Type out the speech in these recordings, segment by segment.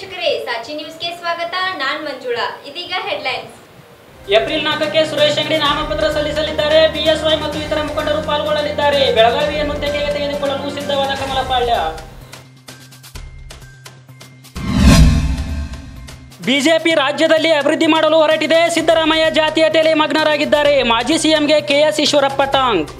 ವೀಕ್ಷಕರೇ ಸಾಚಿ ನ್ಯೂಸ್ಗೆ ಸ್ವಾಗತ ನಾನ್ ಮಂಜುಳಾ ಇದೀಗ ಹೆಡ್ಲೈನ್ಸ್ ಏಪ್ರಿಲ್ ನಾಲ್ಕಕ್ಕೆ ಸುರೇಶ್ ಅಂಗಡಿ ನಾಮಪತ್ರ ಸಲ್ಲಿಸಲಿದ್ದಾರೆ ಬಿಎಸ್ವೈ ಮತ್ತು ಇತರ ಮುಖಂಡರು ಪಾಲ್ಗೊಳ್ಳಲಿದ್ದಾರೆ ಬೆಳಗಾವಿಯನ್ನು ತೆಗೆಗೆ ತೆಗೆದುಕೊಳ್ಳಲು ಸಿದ್ಧವಾದ ಕಮಲಪಾಳ್ಯ ಬಿಜೆಪಿ ರಾಜ್ಯದಲ್ಲಿ ಅಭಿವೃದ್ಧಿ ಮಾಡಲು ಹೊರಟಿದೆ ಸಿದ್ದರಾಮಯ್ಯ ಜಾತೀಯತೆಯಲ್ಲಿ ಮಗ್ನರಾಗಿದ್ದಾರೆ ಮಾಜಿ ಸಿಎಂಗೆ ಕೆಎಸ್ ಈಶ್ವರಪ್ಪ ಟಾಂಗ್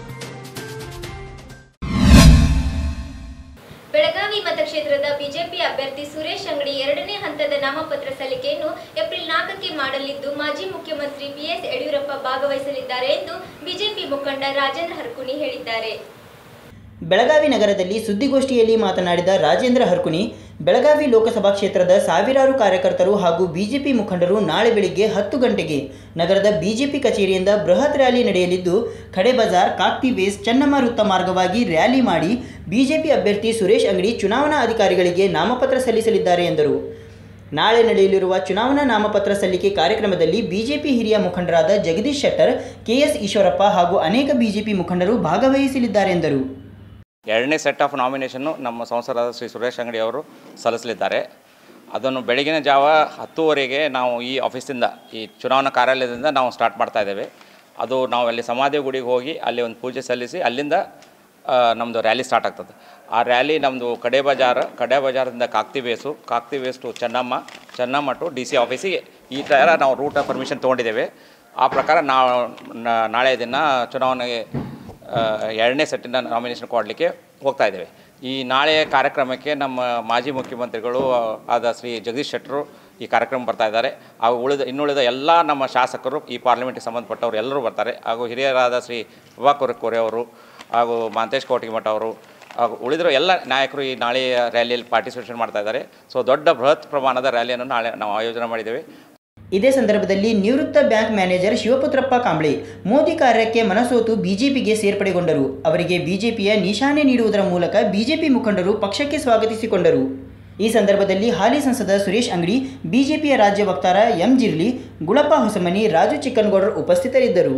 ಬೆಳಗಾವಿ ಮತಕ್ಷೇತ್ರದ ಬಿಜೆಪಿ ಅಭ್ಯರ್ಥಿ ಸುರೇಶ್ ಅಂಗಡಿ ಎರಡನೇ ಹಂತದ ನಾಮಪತ್ರ ಸಲ್ಲಿಕೆಯನ್ನು ಏಪ್ರಿಲ್ ನಾಲ್ಕಕ್ಕೆ ಮಾಡಲಿದ್ದು ಮಾಜಿ ಮುಖ್ಯಮಂತ್ರಿ ಬಿಎಸ್ ಯಡಿಯೂರಪ್ಪ ಭಾಗವಹಿಸಲಿದ್ದಾರೆ ಎಂದು ಬಿಜೆಪಿ ಮುಖಂಡ ರಾಜೇಂದ್ರ ಹರ್ಕುನಿ ಹೇಳಿದ್ದಾರೆ ಬೆಳಗಾವಿ ನಗರದಲ್ಲಿ ಸುದ್ದಿಗೋಷ್ಠಿಯಲ್ಲಿ ಮಾತನಾಡಿದ ರಾಜೇಂದ್ರ ಹರ್ಕುನಿ ಬೆಳಗಾವಿ ಲೋಕಸಭಾ ಕ್ಷೇತ್ರದ ಸಾವಿರಾರು ಕಾರ್ಯಕರ್ತರು ಹಾಗೂ ಬಿಜೆಪಿ ಮುಖಂಡರು ನಾಳೆ ಬೆಳಿಗ್ಗೆ ಹತ್ತು ಗಂಟೆಗೆ ನಗರದ ಬಿಜೆಪಿ ಕಚೇರಿಯಿಂದ ಬೃಹತ್ ರ್ಯಾಲಿ ನಡೆಯಲಿದ್ದು ಖಡೆ ಬಜಾರ್ ಕಾಕ್ತಿ ಬೇಸ್ ಚೆನ್ನಮ್ಮ ವೃತ್ತ ಮಾರ್ಗವಾಗಿ ರ್ಯಾಲಿ ಮಾಡಿ ಬಿಜೆಪಿ ಅಭ್ಯರ್ಥಿ ಸುರೇಶ್ ಅಂಗಡಿ ಚುನಾವಣಾ ಅಧಿಕಾರಿಗಳಿಗೆ ನಾಮಪತ್ರ ಸಲ್ಲಿಸಲಿದ್ದಾರೆ ಎಂದರು ನಾಳೆ ನಡೆಯಲಿರುವ ಚುನಾವಣಾ ನಾಮಪತ್ರ ಸಲ್ಲಿಕೆ ಕಾರ್ಯಕ್ರಮದಲ್ಲಿ ಬಿಜೆಪಿ ಹಿರಿಯ ಮುಖಂಡರಾದ ಜಗದೀಶ್ ಶೆಟ್ಟರ್ ಕೆಎಸ್ ಈಶ್ವರಪ್ಪ ಹಾಗೂ ಅನೇಕ ಬಿಜೆಪಿ ಮುಖಂಡರು ಭಾಗವಹಿಸಲಿದ್ದಾರೆ ಎಂದರು ಎರಡನೇ ಸೆಟ್ ಆಫ್ ನಾಮಿನೇಷನ್ನು ನಮ್ಮ ಸಂಸದರಾದ ಶ್ರೀ ಸುರೇಶ್ ಅಂಗಡಿ ಅವರು ಸಲ್ಲಿಸಲಿದ್ದಾರೆ ಅದನ್ನು ಬೆಳಗಿನ ಜಾವ ಹತ್ತುವರೆಗೆ ನಾವು ಈ ಆಫೀಸಿಂದ ಈ ಚುನಾವಣಾ ಕಾರ್ಯಾಲಯದಿಂದ ನಾವು ಸ್ಟಾರ್ಟ್ ಮಾಡ್ತಾ ಇದ್ದೇವೆ ಅದು ನಾವು ಅಲ್ಲಿ ಸಮಾಧಿ ಗುಡಿಗೆ ಹೋಗಿ ಅಲ್ಲಿ ಒಂದು ಪೂಜೆ ಸಲ್ಲಿಸಿ ಅಲ್ಲಿಂದ ನಮ್ಮದು ರ್ಯಾಲಿ ಸ್ಟಾರ್ಟ್ ಆಗ್ತದೆ ಆ ರ್ಯಾಲಿ ನಮ್ಮದು ಕಡೆ ಬಜಾರ್ ಕಡೆ ಬಜಾರಿಂದ Kakati Ves Kakati Ves to Chennamma Chennamma to D C ಆಫೀಸಿಗೆ ಈ ಥರ ನಾವು ರೂಟ್ ಪರ್ಮಿಷನ್ ತೊಗೊಂಡಿದ್ದೇವೆ ಆ ಪ್ರಕಾರ ನಾವು ನಾ- ನಾಳೆ ದಿನ ಚುನಾವಣೆಗೆ ಆ, ಎರಡನೇ ಸೆಟ್ಟಿನ ನಾಮಿನೇಷನ್ ಕೊಡಲಿಕ್ಕೆ ಹೋಗ್ತಾ ಇದ್ದೇವೆ ಈ ನಾಳೆಯ ಕಾರ್ಯಕ್ರಮಕ್ಕೆ ನಮ್ಮ ಮಾಜಿ ಮುಖ್ಯಮಂತ್ರಿಗಳು ಆದ ಶ್ರೀ ಜಗದೀಶ್ ಶೆಟ್ಟರು ಈ ಕಾರ್ಯಕ್ರಮ ಬರ್ತಾ ಇದ್ದಾರೆ ಹಾಗೂ ಉಳಿದ ಇನ್ನುಳಿದ ಎಲ್ಲ ನಮ್ಮ ಶಾಸಕರು ಈ ಪಾರ್ಲಿಮೆಂಟ್ಗೆ ಸಂಬಂಧಪಟ್ಟವರು ಎಲ್ಲರೂ ಬರ್ತಾರೆ ಹಾಗೂ ಹಿರಿಯರಾದ ಶ್ರೀ ಪ್ರಭಾಕರ್ ಕೋರೆ ಅವರು ಹಾಗೂ ಮಾಂತೇಶ್ ಕೋಟಿಮಠ ಅವರು ಹಾಗೂ ಉಳಿದಿರೋ ಎಲ್ಲ ನಾಯಕರು ಈ ನಾಳೆಯ ರ್ಯಾಲಿಯಲ್ಲಿ ಪಾರ್ಟಿಸಿಪೇಷನ್ ಮಾಡ್ತಾ ಇದ್ದಾರೆ ಸೊ ದೊಡ್ಡ ಬೃಹತ್ ಪ್ರಮಾಣದ ರ್ಯಾಲಿಯನ್ನು ನಾಳೆ ನಾವು ಆಯೋಜನೆ ಮಾಡಿದ್ದೇವೆ ಇದೇ ಸಂದರ್ಭದಲ್ಲಿ ನಿವೃತ್ತ ಬ್ಯಾಂಕ್ ಮ್ಯಾನೇಜರ್ ಶಿವಪುತ್ರಪ್ಪ ಕಾಂಬ್ಳೆ ಮೋದಿ ಕಾರ್ಯಕ್ಕೆ ಮನಸೋತು ಬಿಜೆಪಿಗೆ ಸೇರ್ಪಡೆಗೊಂಡರು ಅವರಿಗೆ ಬಿಜೆಪಿಯ ನಿಶಾನೆ ನೀಡುವುದರ ಮೂಲಕ ಬಿಜೆಪಿ ಮುಖಂಡರು ಪಕ್ಷಕ್ಕೆ ಸ್ವಾಗತಿಸಿಕೊಂಡರು ಈ ಸಂದರ್ಭದಲ್ಲಿ ಹಾಲಿ ಸಂಸದ ಸುರೇಶ್ ಅಂಗಡಿ ಬಿಜೆಪಿಯ ರಾಜ್ಯ ವಕ್ತಾರ ಎಂ ಜಿರ್ಲಿ ಗುಳಪ್ಪ ಹೊಸಮನಿ ರಾಜು ಚಿಕ್ಕನಗೌಡರು ಉಪಸ್ಥಿತರಿದ್ದರು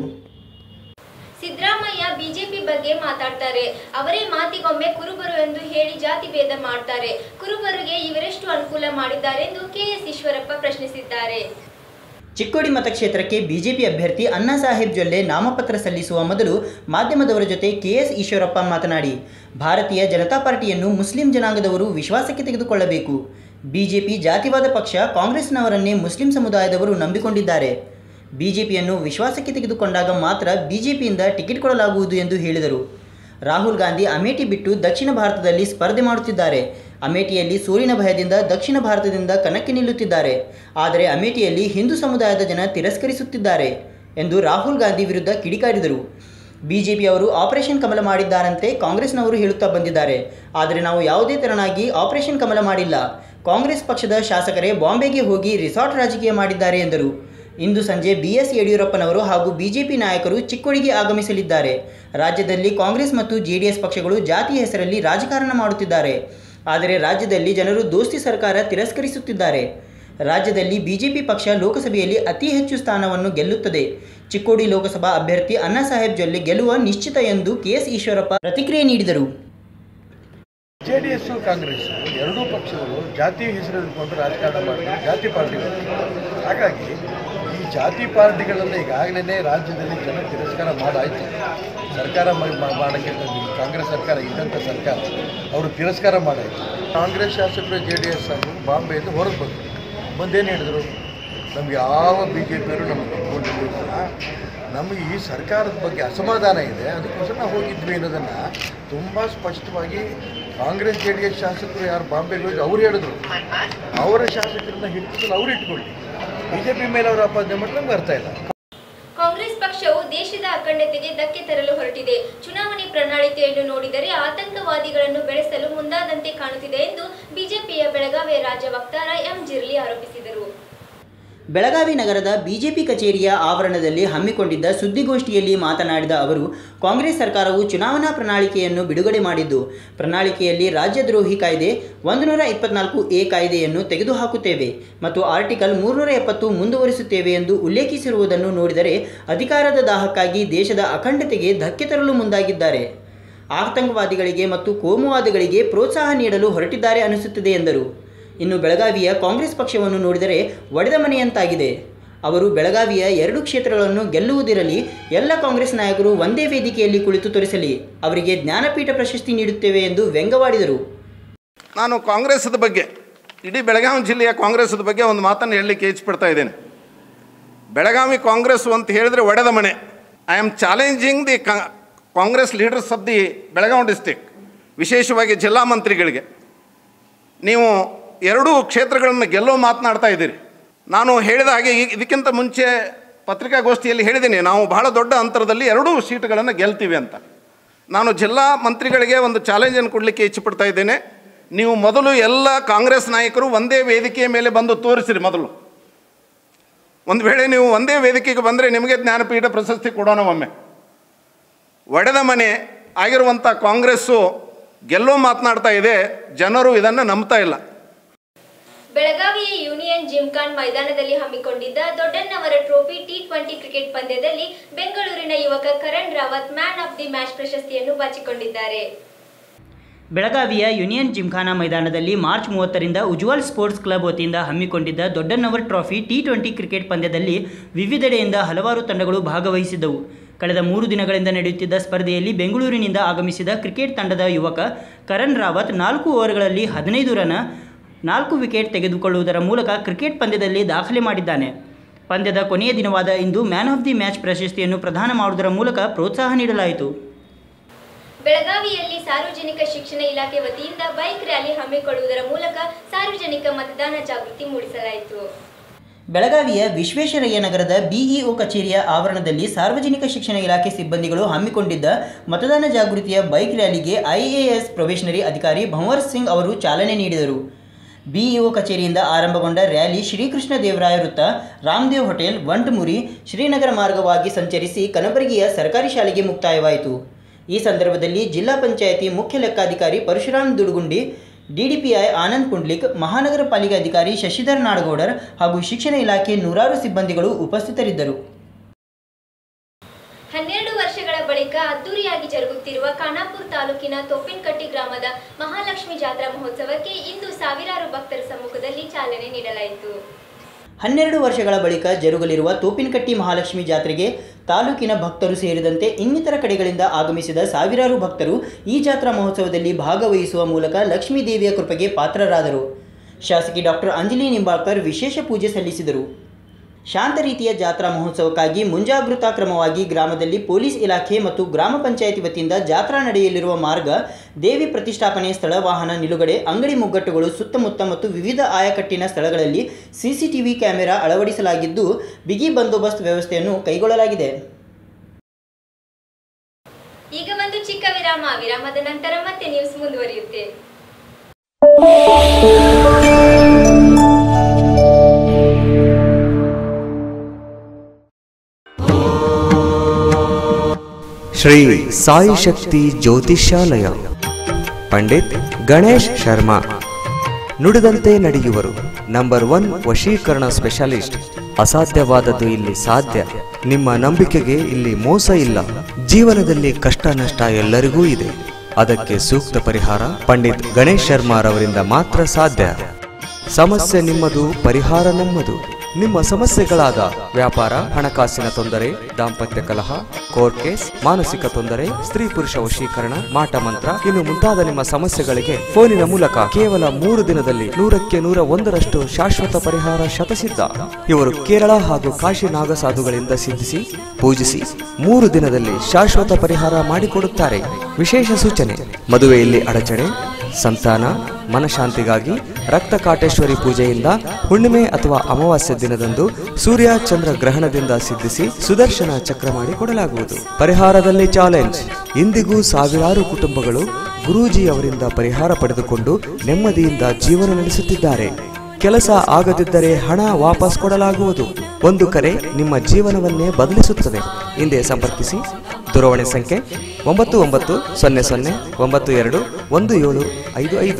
ಸಿದ್ದರಾಮಯ್ಯ ಬಿಜೆಪಿ ಬಗ್ಗೆ ಮಾತಾಡ್ತಾರೆ ಅವರೇ ಮಾತಿಗೊಮ್ಮೆ ಕುರುಬರು ಎಂದು ಹೇಳಿ ಜಾತಿ ಭೇದ ಮಾಡ್ತಾರೆ ಕುರುಬರಿಗೆ ಇವರೆಷ್ಟು ಅನುಕೂಲ ಮಾಡಿದ್ದಾರೆ ಎಂದು ಕೆಎಸ್ ಈಶ್ವರಪ್ಪ ಪ್ರಶ್ನಿಸಿದ್ದಾರೆ ಚಿಕ್ಕೋಡಿ ಮತಕ್ಷೇತ್ರಕ್ಕೆ ಬಿಜೆಪಿ ಅಭ್ಯರ್ಥಿ ಅಣ್ಣಾ ಸಾಹೇಬ್ ಜೊಲ್ಲೆ ನಾಮಪತ್ರ ಸಲ್ಲಿಸುವ ಮೊದಲು ಮಾಧ್ಯಮದವರ ಜೊತೆ ಕೆಎಸ್ ಈಶ್ವರಪ್ಪ ಮಾತನಾಡಿ ಭಾರತೀಯ ಜನತಾ ಪಾರ್ಟಿಯನ್ನು ಮುಸ್ಲಿಂ ಜನಾಂಗದವರು ವಿಶ್ವಾಸಕ್ಕೆ ತೆಗೆದುಕೊಳ್ಳಬೇಕು ಬಿಜೆಪಿ ಜಾತಿವಾದ ಪಕ್ಷ ಕಾಂಗ್ರೆಸ್ನವರನ್ನೇ ಮುಸ್ಲಿಂ ಸಮುದಾಯದವರು ನಂಬಿಕೊಂಡಿದ್ದಾರೆ ಬಿಜೆಪಿಯನ್ನು ವಿಶ್ವಾಸಕ್ಕೆ ತೆಗೆದುಕೊಂಡಾಗ ಮಾತ್ರ ಬಿಜೆಪಿಯಿಂದ ಟಿಕೆಟ್ ಕೊಡಲಾಗುವುದು ಎಂದು ಹೇಳಿದರು ರಾಹುಲ್ ಗಾಂಧಿ ಅಮೇಠಿ ಬಿಟ್ಟು ದಕ್ಷಿಣ ಭಾರತದಲ್ಲಿ ಸ್ಪರ್ಧೆ ಮಾಡುತ್ತಿದ್ದಾರೆ ಅಮೇಠಿಯಲ್ಲಿ ಸೋಲಿನ ಭಯದಿಂದ ದಕ್ಷಿಣ ಭಾರತದಿಂದ ಕಣಕ್ಕೆ ನಿಲ್ಲುತ್ತಿದ್ದಾರೆ ಆದರೆ ಅಮೇಠಿಯಲ್ಲಿ ಹಿಂದೂ ಸಮುದಾಯದ ಜನ ತಿರಸ್ಕರಿಸುತ್ತಿದ್ದಾರೆ ಎಂದು ರಾಹುಲ್ ಗಾಂಧಿ ವಿರುದ್ಧ ಕಿಡಿಕಾರಿದರು ಬಿಜೆಪಿಯವರು ಆಪರೇಷನ್ ಕಮಲ ಮಾಡಿದ್ದಾರಂತೆ ಕಾಂಗ್ರೆಸ್ನವರು ಹೇಳುತ್ತಾ ಬಂದಿದ್ದಾರೆ ಆದರೆ ನಾವು ಯಾವುದೇ ತೆರನಾಗಿ ಆಪರೇಷನ್ ಕಮಲ ಮಾಡಿಲ್ಲ ಕಾಂಗ್ರೆಸ್ ಪಕ್ಷದ ಶಾಸಕರೇ ಬಾಂಬೆಗೆ ಹೋಗಿ ರಿಸಾರ್ಟ್ ರಾಜಕೀಯ ಮಾಡಿದ್ದಾರೆ ಎಂದರು ಇಂದು ಸಂಜೆ ಬಿಎಸ್ ಯಡಿಯೂರಪ್ಪನವರು ಹಾಗೂ ಬಿಜೆಪಿ ನಾಯಕರು ಚಿಕ್ಕೋಡಿಗೆ ಆಗಮಿಸಲಿದ್ದಾರೆ ರಾಜ್ಯದಲ್ಲಿ ಕಾಂಗ್ರೆಸ್ ಮತ್ತು ಜೆಡಿಎಸ್ ಪಕ್ಷಗಳು ಜಾತಿ ಹೆಸರಲ್ಲಿ ರಾಜಕಾರಣ ಮಾಡುತ್ತಿದ್ದಾರೆ ಆದರೆ ರಾಜ್ಯದಲ್ಲಿ ಜನರು ದೋಸ್ತಿ ಸರ್ಕಾರ ತಿರಸ್ಕರಿಸುತ್ತಿದ್ದಾರೆ ರಾಜ್ಯದಲ್ಲಿ ಬಿಜೆಪಿ ಪಕ್ಷ ಲೋಕಸಭೆಯಲ್ಲಿ ಅತಿ ಹೆಚ್ಚು ಸ್ಥಾನವನ್ನು ಗೆಲ್ಲುತ್ತದೆ ಚಿಕ್ಕೋಡಿ ಲೋಕಸಭಾ ಅಭ್ಯರ್ಥಿ ಅಣ್ಣಾ ಸಾಹೇಬ್ ಜೊಲ್ಲೆ ಗೆಲ್ಲುವ ನಿಶ್ಚಿತ ಎಂದು ಕೆಎಸ್ ಈಶ್ವರಪ್ಪ ಪ್ರತಿಕ್ರಿಯೆ ನೀಡಿದರು ಜೆ ಡಿ ಎಸ್ ಕಾಂಗ್ರೆಸ್ ಎರಡೂ ಪಕ್ಷಗಳು ಜಾತಿ ಹೆಸರಿಟ್ಕೊಂಡು ರಾಜಕಾರಣ ಮಾಡಿದ್ರು ಜಾತಿ ಪಾರ್ಟಿಗಳು ಹಾಗಾಗಿ ಈ ಜಾತಿ ಪಾರ್ಟಿಗಳನ್ನು ಈಗಾಗಲೇ ರಾಜ್ಯದಲ್ಲಿ ಜನ ತಿರಸ್ಕಾರ ಮಾಡಾಯಿತು ಸರ್ಕಾರ ಮ- ಮ- ಮಾಡಕ್ಕೆ ಈ ಕಾಂಗ್ರೆಸ್ ಸರ್ಕಾರ ಇದ್ದಂಥ ಸರ್ಕಾರ ಅವರು ತಿರಸ್ಕಾರ ಮಾಡಾಯಿತು ಕಾಂಗ್ರೆಸ್ ಶಾಸಕರು ಜೆ ಡಿ ಎಸ್ ಅವರು ಬಾಂಬೆಯಿಂದ ಹೊರಗೆ ಬಂದರು ಬಂದೇನು ಹೇಳಿದರು ನಮ್ಗೆ ಯಾವ ಬಿ ಜೆ ಪಿಯವರು ನಮಗೆ ಕೊಟ್ಕೊಂಡಿರಲಿಲ್ಲ ನಮಗೆ ಈ ಸರ್ಕಾರದ ಬಗ್ಗೆ ಅಸಮಾಧಾನ ಇದೆ ಅದಕ್ಕೋಸ್ಕರ ನಾವು ಹೋಗಿದ್ವಿ ಅನ್ನೋದನ್ನು ತುಂಬ ಸ್ಪಷ್ಟವಾಗಿ ಕಾಂಗ್ರೆಸ್ ಜೆ ಡಿ ಎಸ್ ಶಾಸಕರು ಯಾರು ಬಾಂಬೆಗೆ ಹೋಗಿ ಅವ್ರು ಹೇಳಿದ್ರು ಅವರ ಶಾಸಕರನ್ನ ಹಿಡಿದು ಅವ್ರು ಇಟ್ಕೊಳ್ಳಿ ಬಿ ಜೆ ಪಿ ಮೇಲೆ ಅವರು ಆಪಾದನೆ ಮಾಡಿ ನಮ್ಗೆ ಅರ್ಥ ಇಲ್ಲ ಕಾಂಗ್ರೆಸ್ ಪಕ್ಷವು ದೇಶದ ಅಖಂಡತೆಗೆ ಧಕ್ಕೆ ತರಲು ಹೊರಟಿದೆ ಚುನಾವಣೆ ಪ್ರಣಾಳಿಕೆಯನ್ನು ನೋಡಿದರೆ ಆತಂಕವಾದಿಗಳನ್ನು ಬೆಳೆಸಲು ಮುಂದಾದಂತೆ ಕಾಣುತ್ತಿದೆ ಎಂದು ಬಿಜೆಪಿಯ ಬೆಳಗಾವಿಯ ರಾಜ್ಯ ವಕ್ತಾರ ಎಂ ಜಿರ್ಲಿ ಆರೋಪಿಸಿದರು ಬೆಳಗಾವಿ ನಗರದ ಬಿಜೆಪಿ ಕಚೇರಿಯ ಆವರಣದಲ್ಲಿ ಹಮ್ಮಿಕೊಂಡಿದ್ದ ಸುದ್ದಿಗೋಷ್ಠಿಯಲ್ಲಿ ಮಾತನಾಡಿದ ಅವರು ಕಾಂಗ್ರೆಸ್ ಸರ್ಕಾರವು ಚುನಾವಣಾ ಪ್ರಣಾಳಿಕೆಯನ್ನು ಬಿಡುಗಡೆ ಮಾಡಿದ್ದು ಪ್ರಣಾಳಿಕೆಯಲ್ಲಿ ರಾಜ್ಯದ್ರೋಹಿ ಕಾಯ್ದೆ ಒಂದು ನೂರ ಇಪ್ಪತ್ನಾಲ್ಕು ಎ ಕಾಯ್ದೆಯನ್ನು ತೆಗೆದುಹಾಕುತ್ತೇವೆ ಮತ್ತು ಆರ್ಟಿಕಲ್ ಮೂರುನೂರ ಎಪ್ಪತ್ತು ಮುಂದುವರಿಸುತ್ತೇವೆ ಎಂದು ಉಲ್ಲೇಖಿಸಿರುವುದನ್ನು ನೋಡಿದರೆ ಅಧಿಕಾರದ ದಾಹಕ್ಕಾಗಿ ದೇಶದ ಅಖಂಡತೆಗೆ ಧಕ್ಕೆ ತರಲು ಮುಂದಾಗಿದ್ದಾರೆ ಆತಂಕವಾದಿಗಳಿಗೆ ಮತ್ತು ಕೋಮುವಾದಿಗಳಿಗೆ ಪ್ರೋತ್ಸಾಹ ನೀಡಲು ಹೊರಟಿದ್ದಾರೆ ಅನಿಸುತ್ತದೆ ಎಂದರು ಇನ್ನು ಬೆಳಗಾವಿಯ ಕಾಂಗ್ರೆಸ್ ಪಕ್ಷವನ್ನು ನೋಡಿದರೆ ಒಡೆದ ಮನೆಯಂತಾಗಿದೆ ಅವರು ಬೆಳಗಾವಿಯ ಎರಡು ಕ್ಷೇತ್ರಗಳನ್ನು ಗೆಲ್ಲುವುದಿರಲಿ ಎಲ್ಲ ಕಾಂಗ್ರೆಸ್ ನಾಯಕರು ಒಂದೇ ವೇದಿಕೆಯಲ್ಲಿ ಕುಳಿತು ತೋರಿಸಲಿ ಅವರಿಗೆ ಜ್ಞಾನಪೀಠ ಪ್ರಶಸ್ತಿ ನೀಡುತ್ತೇವೆ ಎಂದು ವ್ಯಂಗ್ಯವಾಡಿದರು ನಾನು ಕಾಂಗ್ರೆಸ್ದ ಬಗ್ಗೆ ಇಡೀ ಬೆಳಗಾವಿ ಜಿಲ್ಲೆಯ ಕಾಂಗ್ರೆಸ್ದ ಬಗ್ಗೆ ಒಂದು ಮಾತನ್ನು ಹೇಳಲಿಕ್ಕೆ ಇಚ್ಛಪಡ್ತಾ ಇದ್ದೇನೆ ಬೆಳಗಾವಿ ಕಾಂಗ್ರೆಸ್ ಅಂತ ಹೇಳಿದರೆ ಒಡೆದ ಮನೆ I am challenging the Congress leaders of the Belagavi district ವಿಶೇಷವಾಗಿ ಜಿಲ್ಲಾ ಮಂತ್ರಿಗಳಿಗೆ ನೀವು ಎರಡೂ ಕ್ಷೇತ್ರಗಳನ್ನು ಗೆಲ್ಲೋ ಮಾತನಾಡ್ತಾ ಇದ್ದೀರಿ ನಾನು ಹೇಳಿದ ಹಾಗೆ ಈ- ಇದಕ್ಕಿಂತ ಮುಂಚೆ ಪತ್ರಿಕಾಗೋಷ್ಠಿಯಲ್ಲಿ ಹೇಳಿದ್ದೀನಿ ನಾವು ಬಹಳ ದೊಡ್ಡ ಅಂತರದಲ್ಲಿ ಎರಡೂ ಸೀಟುಗಳನ್ನು ಗೆಲ್ತೀವಿ ಅಂತ ನಾನು ಜಿಲ್ಲಾ ಮಂತ್ರಿಗಳಿಗೆ ಒಂದು ಚಾಲೆಂಜನ್ನು ಕೊಡಲಿಕ್ಕೆ ಇಚ್ಛಪಡ್ತಾ ಇದ್ದೇನೆ ನೀವು ಮೊದಲು ಎಲ್ಲ ಕಾಂಗ್ರೆಸ್ ನಾಯಕರು ಒಂದೇ ವೇದಿಕೆಯ ಮೇಲೆ ಬಂದು ತೋರಿಸಿರಿ ಮೊದಲು ಒಂದು ವೇಳೆ ನೀವು ಒಂದೇ ವೇದಿಕೆಗೆ ಬಂದರೆ ನಿಮಗೆ ಜ್ಞಾನಪೀಠ ಪ್ರಶಸ್ತಿ ಕೊಡೋಣ ಒಮ್ಮೆ ಒಡೆದ ಮನೆ ಆಗಿರುವಂಥ ಕಾಂಗ್ರೆಸ್ಸು ಗೆಲ್ಲೋ ಮಾತನಾಡ್ತಾ ಇದೆ ಜನರು ಇದನ್ನು ನಂಬ್ತಾ ಇಲ್ಲ ಬೆಳಗಾವಿಯ ಯೂನಿಯನ್ ಜಿಮ್ಖಾನ್ ಮೈದಾನದಲ್ಲಿ ಹಮ್ಮಿಕೊಂಡಿದ್ದ Doddannavar trophy T twenty cricket ಪಂದ್ಯದಲ್ಲಿ ಬೆಂಗಳೂರಿನ ಯುವಕ Karan Rawat man of the match ಪ್ರಶಸ್ತಿಯನ್ನು ಬಾಚಿಕೊಂಡಿದ್ದಾರೆ ಬೆಳಗಾವಿಯ ಯೂನಿಯನ್ ಜಿಮ್ಖಾನಾ ಮೈದಾನದಲ್ಲಿ ಮಾರ್ಚ್ ಮೂವತ್ತರಿಂದ ಉಜ್ವಲ್ ಸ್ಪೋರ್ಟ್ಸ್ ಕ್ಲಬ್ ವತಿಯಿಂದ ಹಮ್ಮಿಕೊಂಡಿದ್ದ Doddannavar trophy T twenty cricket ಪಂದ್ಯದಲ್ಲಿ ವಿವಿಧೆಡೆಯಿಂದ ಹಲವಾರು ತಂಡಗಳು ಭಾಗವಹಿಸಿದ್ದವು ಕಳೆದ ಮೂರು ದಿನಗಳಿಂದ ನಡೆಯುತ್ತಿದ್ದ ಸ್ಪರ್ಧೆಯಲ್ಲಿ ಬೆಂಗಳೂರಿನಿಂದ ಆಗಮಿಸಿದ ಕ್ರಿಕೆಟ್ ತಂಡದ ಯುವಕ ಕರಣ್ ರಾವತ್ ನಾಲ್ಕು ಓವರ್ಗಳಲ್ಲಿ ಹದಿನೈದು ರನ್ ನಾಲ್ಕು ವಿಕೆಟ್ ತೆಗೆದುಕೊಳ್ಳುವುದರ ಮೂಲಕ ಕ್ರಿಕೆಟ್ ಪಂದ್ಯದಲ್ಲಿ ದಾಖಲೆ ಮಾಡಿದ್ದಾನೆ ಪಂದ್ಯದ ಕೊನೆಯ ದಿನವಾದ ಇಂದು ಮ್ಯಾನ್ ಆಫ್ ದಿ ಮ್ಯಾಚ್ ಪ್ರಶಸ್ತಿಯನ್ನು ಪ್ರದಾನ ಮಾಡುವುದರ ಮೂಲಕ ಪ್ರೋತ್ಸಾಹ ನೀಡಲಾಯಿತು ಬೆಳಗಾವಿಯಲ್ಲಿ ಸಾರ್ವಜನಿಕ ಶಿಕ್ಷಣ ಇಲಾಖೆ ವತಿಯಿಂದ ಬೈಕ್ ರ್ಯಾಲಿ ಹಮ್ಮಿಕೊಳ್ಳುವುದರ ಮೂಲಕ ಸಾರ್ವಜನಿಕ ಮತದಾನ ಜಾಗೃತಿ ಮೂಡಿಸಲಾಯಿತು ಬೆಳಗಾವಿಯ ವಿಶ್ವೇಶ್ವರಯ್ಯ ನಗರದ ಬಿಇಒ ಕಚೇರಿಯ ಆವರಣದಲ್ಲಿ ಸಾರ್ವಜನಿಕ ಶಿಕ್ಷಣ ಇಲಾಖೆ ಸಿಬ್ಬಂದಿಗಳು ಹಮ್ಮಿಕೊಂಡಿದ್ದ ಮತದಾನ ಜಾಗೃತಿಯ ಬೈಕ್ ರ್ಯಾಲಿಗೆ ಐಎಎಸ್ ಪ್ರೊಬೇಷನರಿ ಅಧಿಕಾರಿ ಭಂವರ್ ಸಿಂಗ್ ಅವರು ಚಾಲನೆ ನೀಡಿದರು ಬಿಇಒ ಕಚೇರಿಯಿಂದ ಆರಂಭಗೊಂಡ ರ್ಯಾಲಿ ಶ್ರೀಕೃಷ್ಣ ದೇವರಾಯ ವೃತ್ತ ರಾಮದೇವ್ ಹೋಟೆಲ್ ವಂಟಮುರಿ ಶ್ರೀನಗರ ಮಾರ್ಗವಾಗಿ ಸಂಚರಿಸಿ ಕನಬರಗಿಯ ಸರ್ಕಾರಿ ಶಾಲೆಗೆ ಮುಕ್ತಾಯವಾಯಿತು ಈ ಸಂದರ್ಭದಲ್ಲಿ ಜಿಲ್ಲಾ ಪಂಚಾಯಿತಿ ಮುಖ್ಯ ಲೆಕ್ಕಾಧಿಕಾರಿ ಪರಶುರಾಮ್ ದುಡುಗುಂಡಿ ಡಿಡಿಪಿಐ ಆನಂದ್ ಪುಂಡ್ಲಿಕ್ ಮಹಾನಗರ ಪಾಲಿಕೆ ಅಧಿಕಾರಿ ಶಶಿಧರ್ ನಾಡಗೌಡರ್ ಹಾಗೂ ಶಿಕ್ಷಣ ಇಲಾಖೆ ನೂರಾರು ಸಿಬ್ಬಂದಿಗಳು ಉಪಸ್ಥಿತರಿದ್ದರು ಹನ್ನೆರಡು ವರ್ಷಗಳ ಬಳಿಕ ಅದ್ದೂರಿಯಾಗಿ ಜರುಗುತ್ತಿರುವ ಖಾನಾಪುರ ತಾಲೂಕಿನ ತೊಪ್ಪಿನಕಟ್ಟಿ ಗ್ರಾಮದ ಮಹಾಲಕ್ಷ್ಮಿ ಜಾತ್ರಾ ಮಹೋತ್ಸವಕ್ಕೆ ಇಂದು ಸಾವಿರಾರು ಭಕ್ತರ ಸಮ್ಮುಖದಲ್ಲಿ ಚಾಲನೆ ನೀಡಲಾಯಿತು ಹನ್ನೆರಡು ವರ್ಷಗಳ ಬಳಿಕ ಜರುಗಲಿರುವ ತೋಪಿನಕಟ್ಟಿ ಮಹಾಲಕ್ಷ್ಮಿ ಜಾತ್ರೆಗೆ ತಾಲೂಕಿನ ಭಕ್ತರು ಸೇರಿದಂತೆ ಇನ್ನಿತರ ಕಡೆಗಳಿಂದ ಆಗಮಿಸಿದ ಸಾವಿರಾರು ಭಕ್ತರು ಈ ಜಾತ್ರಾ ಮಹೋತ್ಸವದಲ್ಲಿ ಭಾಗವಹಿಸುವ ಮೂಲಕ ಲಕ್ಷ್ಮೀ ದೇವಿಯ ಕೃಪೆಗೆ ಪಾತ್ರರಾದರು ಶಾಸಕಿ ಡಾಕ್ಟರ್ ಅಂಜಲಿ ನಿಂಬಾಳ್ಕರ್ ವಿಶೇಷ ಪೂಜೆ ಸಲ್ಲಿಸಿದರು ಶಾಂತ ರೀತಿಯ ಜಾತ್ರಾ ಮಹೋತ್ಸವಕ್ಕಾಗಿ ಮುಂಜಾಗೃತಾ ಕ್ರಮವಾಗಿ ಗ್ರಾಮದಲ್ಲಿ ಪೊಲೀಸ್ ಇಲಾಖೆ ಮತ್ತು ಗ್ರಾಮ ಪಂಚಾಯಿತಿ ವತಿಯಿಂದ ಜಾತ್ರಾ ನಡೆಯಲಿರುವ ಮಾರ್ಗ ದೇವಿ ಪ್ರತಿಷ್ಠಾಪನೆ ಸ್ಥಳ ವಾಹನ ನಿಲುಗಡೆ ಅಂಗಡಿ ಮುಗ್ಗಟ್ಟುಗಳು ಸುತ್ತಮುತ್ತ ಮತ್ತು ವಿವಿಧ ಆಯಕಟ್ಟಿನ ಸ್ಥಳಗಳಲ್ಲಿ ಸಿಸಿಟಿವಿ ಕ್ಯಾಮೆರಾ ಅಳವಡಿಸಲಾಗಿದ್ದು ಬಿಗಿ ಬಂದೋಬಸ್ತ್ ವ್ಯವಸ್ಥೆಯನ್ನು ಕೈಗೊಳ್ಳಲಾಗಿದೆ ಈಗ ಒಂದು ಚಿಕ್ಕ ವಿರಾಮ ವಿರಾಮದ ನಂತರ ಮತ್ತೆ ನ್ಯೂಸ್ ಮುಂದುವರಿಯುತ್ತೆ ಶ್ರೀ ಸಾಯಿ ಶಕ್ತಿ ಜ್ಯೋತಿಷ್ಯಾಲಯ ಪಂಡಿತ್ ಗಣೇಶ್ ಶರ್ಮಾ ನುಡಿದಂತೆ ನಡೆಯುವರು ನಂಬರ್ ಒನ್ ವಶೀಕರಣ ಸ್ಪೆಷಲಿಸ್ಟ್ ಅಸಾಧ್ಯವಾದದ್ದು ಇಲ್ಲಿ ಸಾಧ್ಯ ನಿಮ್ಮ ನಂಬಿಕೆಗೆ ಇಲ್ಲಿ ಮೋಸ ಇಲ್ಲ ಜೀವನದಲ್ಲಿ ಕಷ್ಟ ನಷ್ಟ ಎಲ್ಲರಿಗೂ ಇದೆ ಅದಕ್ಕೆ ಸೂಕ್ತ ಪರಿಹಾರ ಪಂಡಿತ್ ಗಣೇಶ್ ಶರ್ಮಾರವರಿಂದ ಮಾತ್ರ ಸಾಧ್ಯ ಸಮಸ್ಯೆ ನಿಮ್ಮದು ಪರಿಹಾರ ನಮ್ಮದು ನಿಮ್ಮ ಸಮಸ್ಯೆಗಳಾದ ವ್ಯಾಪಾರ ಹಣಕಾಸಿನ ತೊಂದರೆ ದಾಂಪತ್ಯ ಕಲಹ ಕೋರ್ಟ್ ಕೇಸ್ ಮಾನಸಿಕ ತೊಂದರೆ ಸ್ತ್ರೀ ಪುರುಷ ವಶೀಕರಣ ಮಾಟ ಮಂತ್ರ ಇನ್ನು ಮುಂತಾದ ನಿಮ್ಮ ಸಮಸ್ಯೆಗಳಿಗೆ ಫೋನಿನ ಮೂಲಕ ಕೇವಲ ಮೂರು ದಿನದಲ್ಲಿ ನೂರಕ್ಕೆ ನೂರ ಒಂದರಷ್ಟು ಶಾಶ್ವತ ಪರಿಹಾರ ಶತಸಿದ್ಧ ಇವರು ಕೇರಳ ಹಾಗೂ ಕಾಶಿ ನಾಗಸಾಧುಗಳಿಂದ ಸಿದ್ಧಿಸಿ ಪೂಜಿಸಿ ಮೂರು ದಿನದಲ್ಲಿ ಶಾಶ್ವತ ಪರಿಹಾರ ಮಾಡಿಕೊಡುತ್ತಾರೆ ವಿಶೇಷ ಸೂಚನೆ ಮದುವೆಯಲ್ಲಿ ಅಡಚಣೆ ಸಂತಾನ ಮನಶಾಂತಿಗಾಗಿ ರಕ್ತ ಕಾಟೇಶ್ವರಿ ಪೂಜೆಯಿಂದ ಹುಣ್ಣಿಮೆ ಅಥವಾ ಅಮಾವಾಸ್ಯ ದಿನದಂದು ಸೂರ್ಯ ಚಂದ್ರ ಗ್ರಹಣದಿಂದ ಸಿದ್ಧಿಸಿ ಸುದರ್ಶನ ಚಕ್ರ ಮಾಡಿ ಕೊಡಲಾಗುವುದು ಪರಿಹಾರದಲ್ಲಿ ಚಾಲೆಂಜ್ ಇಂದಿಗೂ ಸಾವಿರಾರು ಕುಟುಂಬಗಳು ಗುರೂಜಿ ಅವರಿಂದ ಪರಿಹಾರ ಪಡೆದುಕೊಂಡು ನೆಮ್ಮದಿಯಿಂದ ಜೀವನ ನಡೆಸುತ್ತಿದ್ದಾರೆ ಕೆಲಸ ಆಗದಿದ್ದರೆ ಹಣ ವಾಪಸ್ ಕೊಡಲಾಗುವುದು ಒಂದು ಕರೆ ನಿಮ್ಮ ಜೀವನವನ್ನೇ ಬದಲಿಸುತ್ತದೆ ಹಿಂದೆ ಸಂಪರ್ಕಿಸಿ ದೂರವಾಣಿ ಸಂಖ್ಯೆ ಒಂಬತ್ತು ಒಂಬತ್ತು ಸೊನ್ನೆ ಸೊನ್ನೆ ಒಂಬತ್ತು ಎರಡು ಒಂದು ಏಳು ಐದು ಐದು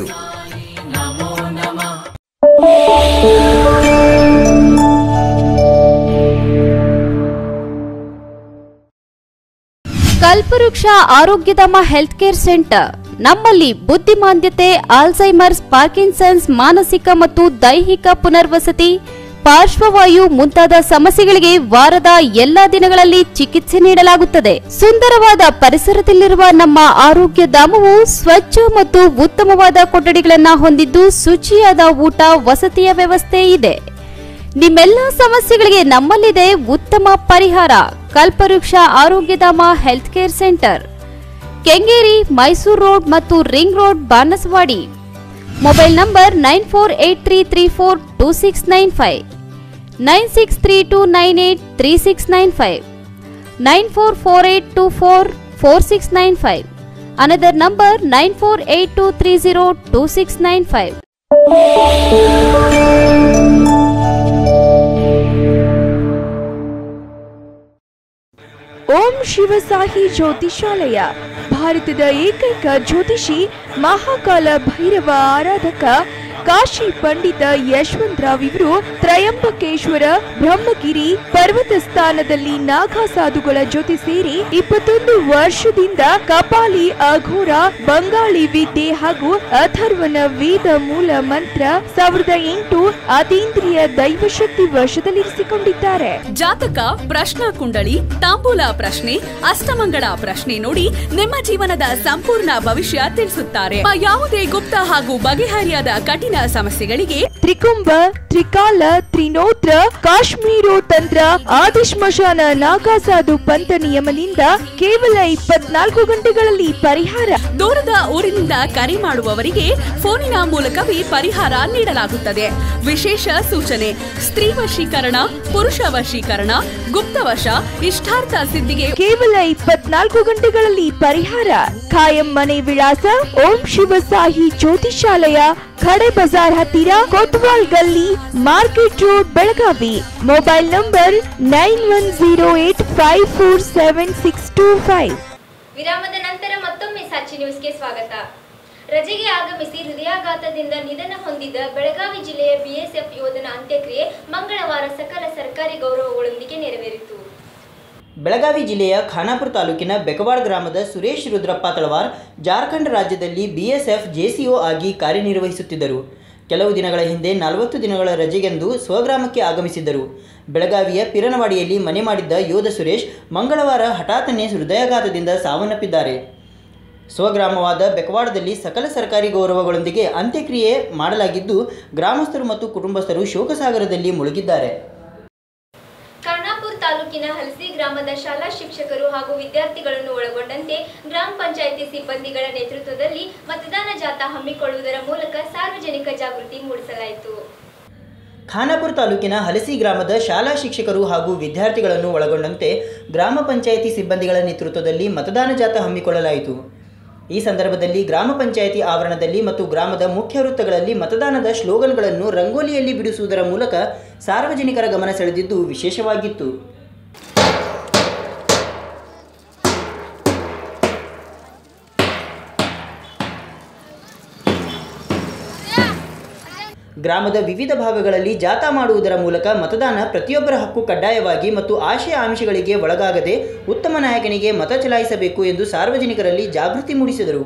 ಕಲ್ಪವೃಕ್ಷ ಆರೋಗ್ಯಧಾಮ ಹೆಲ್ತ್ ಕೇರ್ ಸೆಂಟರ್ ನಮ್ಮಲ್ಲಿ ಬುದ್ಧಿಮಾಂದ್ಯತೆ ಆಲ್ಝೈಮರ್ಸ್ ಪಾರ್ಕಿನ್ಸನ್ಸ್ ಮಾನಸಿಕ ಮತ್ತು ದೈಹಿಕ ಪುನರ್ವಸತಿ ಪಾರ್ಶ್ವವಾಯು ಮುಂತಾದ ಸಮಸ್ಯೆಗಳಿಗೆ ವಾರದ ಎಲ್ಲಾ ದಿನಗಳಲ್ಲಿ ಚಿಕಿತ್ಸೆ ನೀಡಲಾಗುತ್ತದೆ ಸುಂದರವಾದ ಪರಿಸರದಲ್ಲಿರುವ ನಮ್ಮ ಆರೋಗ್ಯ ಧಾಮವು ಸ್ವಚ್ಛ ಮತ್ತು ಉತ್ತಮವಾದ ಕೊಠಡಿಗಳನ್ನ ಹೊಂದಿದ್ದು ಶುಚಿಯಾದ ಊಟ ವಸತಿಯ ವ್ಯವಸ್ಥೆ ಇದೆ ನಿಮ್ಮೆಲ್ಲ ಸಮಸ್ಯೆಗಳಿಗೆ ನಮ್ಮಲ್ಲಿದೆ ಉತ್ತಮ ಪರಿಹಾರ Kalpavriksha Arogyadhama health care centre Kengeri Mysore road ಮತ್ತು ring road Banasawadi mobile number nine four eight three three four two six nine five nine six three two nine eight three six nine five nine four four eight two four four six nine five another number nine four eight two three zero two six nine five Om Shivasahi Jyotishalaya ಭಾರತದ ಏಕೈಕ ಜ್ಯೋತಿಷಿ ಮಹಾಕಾಲ ಭೈರವ ಆರಾಧಕ ಕಾಶಿ ಪಂಡಿತ ಯಶವಂತರಾವ್ ಇವರು ತ್ರಯಂಬಕೇಶ್ವರ ಬ್ರಹ್ಮಗಿರಿ ಪರ್ವತ ಸ್ಥಾನದಲ್ಲಿ ನಾಗಾ ಸಾಧುಗಳ ಜೊತೆ ಸೇರಿ ಇಪ್ಪತ್ತೊಂದು ವರ್ಷದಿಂದ ಕಪಾಲಿ ಅಘೋರ ಬಂಗಾಳಿ ವಿದ್ಯೆ ಹಾಗೂ ಅಥರ್ವನ ವೇದ ಮೂಲ ಮಂತ್ರ ಸಾವಿರದ ಎಂಟು ಅತೀಂದ್ರಿಯ ದೈವಶಕ್ತಿ ವಶದಲ್ಲಿರಿಸಿಕೊಂಡಿದ್ದಾರೆ ಜಾತಕ ಪ್ರಶ್ನಾ ಕುಂಡಳಿ ತಾಂಬೂಲ ಪ್ರಶ್ನೆ ಅಷ್ಟಮಂಗಳ ಪ್ರಶ್ನೆ ನೋಡಿ ನಿಮ್ಮ ಜೀವನದ ಸಂಪೂರ್ಣ ಭವಿಷ್ಯ ತಿಳಿಸುತ್ತಾರೆ ಆ ಯಾವುದೇ ಗುಪ್ತ ಹಾಗೂ ಬಗೆಹರಿಯಾದ ಕಠಿಣ ಸಮಸ್ಯೆಗಳಿಗೆ ತ್ರಿಕುಂಭ ತ್ರಿಕಾಲ ತ್ರಿನೋತ್ರ ಕಾಶ್ಮೀರೋ ತಂತ್ರ ಆದಿಶ್ಮಶಾನ ನಾಗಾಸಾಧು ಪಂಥ ನಿಯಮದಿಂದ ಕೇವಲ ಇಪ್ಪತ್ನಾಲ್ಕು ಗಂಟೆಗಳಲ್ಲಿ ಪರಿಹಾರ ದೂರದ ಊರಿನಿಂದ ಕರೆ ಮಾಡುವವರಿಗೆ ಫೋನಿನ ಮೂಲಕವೇ ಪರಿಹಾರ ನೀಡಲಾಗುತ್ತದೆ ವಿಶೇಷ ಸೂಚನೆ ಸ್ತ್ರೀ ವಶೀಕರಣ ಪುರುಷ ವಶೀಕರಣ ಗುಪ್ತವಶ ಇಷ್ಟಾರ್ಥ ಸಿದ್ಧಿಗೆ ಕೇವಲ ಇಪ್ಪತ್ನಾಲ್ಕು ಗಂಟೆಗಳಲ್ಲಿ ಪರಿಹಾರ ಖಾಯಂ ಮನೆ ವಿಳಾಸ ಓಂ ಶಿವಸಾಹಿ ಜ್ಯೋತಿಷಾಲಯ ಖಡೆ ಬಜಾರ್ ಹತ್ತಿರ Kotwal Galli market road Belagavi mobile number nine one zero eight five four seven six two five ವಿರಾಮದ ನಂತರ ಮತ್ತೊಮ್ಮೆ ಸಾಕ್ಷಿ ನ್ಯೂಸ್ಗೆ ಸ್ವಾಗತ ರಜೆಗೆ ಆಗಮಿಸಿ ಹೃದಯಾಘಾತದಿಂದ ನಿಧನ ಹೊಂದಿದ ಬೆಳಗಾವಿ ಜಿಲ್ಲೆಯ ಬಿಎಸ್ಎಫ್ ಯೋಧನ ಅಂತ್ಯಕ್ರಿಯೆ ಮಂಗಳವಾರ ಸಕಲ ಸರ್ಕಾರಿ ಗೌರವಗಳೊಂದಿಗೆ ನೆರವೇರಿತು ಬೆಳಗಾವಿ ಜಿಲ್ಲೆಯ ಖಾನಾಪುರ ತಾಲೂಕಿನ ಬೆಕವಾಡ್ ಗ್ರಾಮದ ಸುರೇಶ್ ರುದ್ರಪ್ಪ ತಳವಾರ್ ಜಾರ್ಖಂಡ್ ರಾಜ್ಯದಲ್ಲಿ ಬಿಎಸ್ಎಫ್ ಜೆಸಿಒ ಆಗಿ ಕಾರ್ಯನಿರ್ವಹಿಸುತ್ತಿದ್ದರು ಕೆಲವು ದಿನಗಳ ಹಿಂದೆ ನಲವತ್ತು ದಿನಗಳ ರಜೆಗೆಂದು ಸ್ವಗ್ರಾಮಕ್ಕೆ ಆಗಮಿಸಿದ್ದರು ಬೆಳಗಾವಿಯ ಪಿರನವಾಡಿಯಲ್ಲಿ ಮನೆ ಮಾಡಿದ್ದ ಯೋಧ ಸುರೇಶ್ ಮಂಗಳವಾರ ಹಠಾತ್ತನೆ ಹೃದಯಾಘಾತದಿಂದ ಸಾವನ್ನಪ್ಪಿದ್ದಾರೆ ಸ್ವಗ್ರಾಮವಾದ ಬೆಕವಾಡದಲ್ಲಿ ಸಕಲ ಸರ್ಕಾರಿ ಗೌರವಗಳೊಂದಿಗೆ ಅಂತ್ಯಕ್ರಿಯೆ ಮಾಡಲಾಗಿದ್ದು ಗ್ರಾಮಸ್ಥರು ಮತ್ತು ಕುಟುಂಬಸ್ಥರು ಶೋಕಸಾಗರದಲ್ಲಿ ಮುಳುಗಿದ್ದಾರೆ ಖಾನಾಪುರ್ ತಾಲೂಕಿನ ಹಲಸಿ ಗ್ರಾಮದ ಶಾಲಾ ಶಿಕ್ಷಕರು ಹಾಗೂ ವಿದ್ಯಾರ್ಥಿಗಳನ್ನು ಒಳಗೊಂಡಂತೆ ಗ್ರಾಮ ಪಂಚಾಯಿತಿ ಸಿಬ್ಬಂದಿಗಳ ನೇತೃತ್ವದಲ್ಲಿ ಮತದಾನ ಜಾಥಾ ಹಮ್ಮಿಕೊಳ್ಳುವುದರ ಮೂಲಕ ಸಾರ್ವಜನಿಕ ಜಾಗೃತಿ ಮೂಡಿಸಲಾಯಿತು ಖಾನಾಪುರ ತಾಲೂಕಿನ ಹಲಸಿ ಗ್ರಾಮದ ಶಾಲಾ ಶಿಕ್ಷಕರು ಹಾಗೂ ವಿದ್ಯಾರ್ಥಿಗಳನ್ನು ಒಳಗೊಂಡಂತೆ ಗ್ರಾಮ ಪಂಚಾಯಿತಿ ಸಿಬ್ಬಂದಿಗಳ ನೇತೃತ್ವದಲ್ಲಿ ಮತದಾನ ಜಾಥಾ ಹಮ್ಮಿಕೊಳ್ಳಲಾಯಿತು ಈ ಸಂದರ್ಭದಲ್ಲಿ ಗ್ರಾಮ ಪಂಚಾಯಿತಿ ಆವರಣದಲ್ಲಿ ಮತ್ತು ಗ್ರಾಮದ ಮುಖ್ಯ ವೃತ್ತಗಳಲ್ಲಿ ಮತದಾನದ ಸ್ಲೋಗನ್ಗಳನ್ನು ರಂಗೋಲಿಯಲ್ಲಿ ಬಿಡಿಸುವುದರ ಮೂಲಕ ಸಾರ್ವಜನಿಕರ ಗಮನ ಸೆಳೆದಿದ್ದು ವಿಶೇಷವಾಗಿತ್ತು ಗ್ರಾಮದ ವಿವಿಧ ಭಾಗಗಳಲ್ಲಿ ಜಾಥಾ ಮಾಡುವುದರ ಮೂಲಕ ಮತದಾನ ಪ್ರತಿಯೊಬ್ಬರ ಹಕ್ಕು ಕಡ್ಡಾಯವಾಗಿ ಮತ್ತು ಆಶಯ ಆಮಿಷಗಳಿಗೆ ಒಳಗಾಗದೆ ಉತ್ತಮ ನಾಯಕನಿಗೆ ಮತ ಚಲಾಯಿಸಬೇಕು ಎಂದು ಸಾರ್ವಜನಿಕರಲ್ಲಿ ಜಾಗೃತಿ ಮೂಡಿಸಿದರು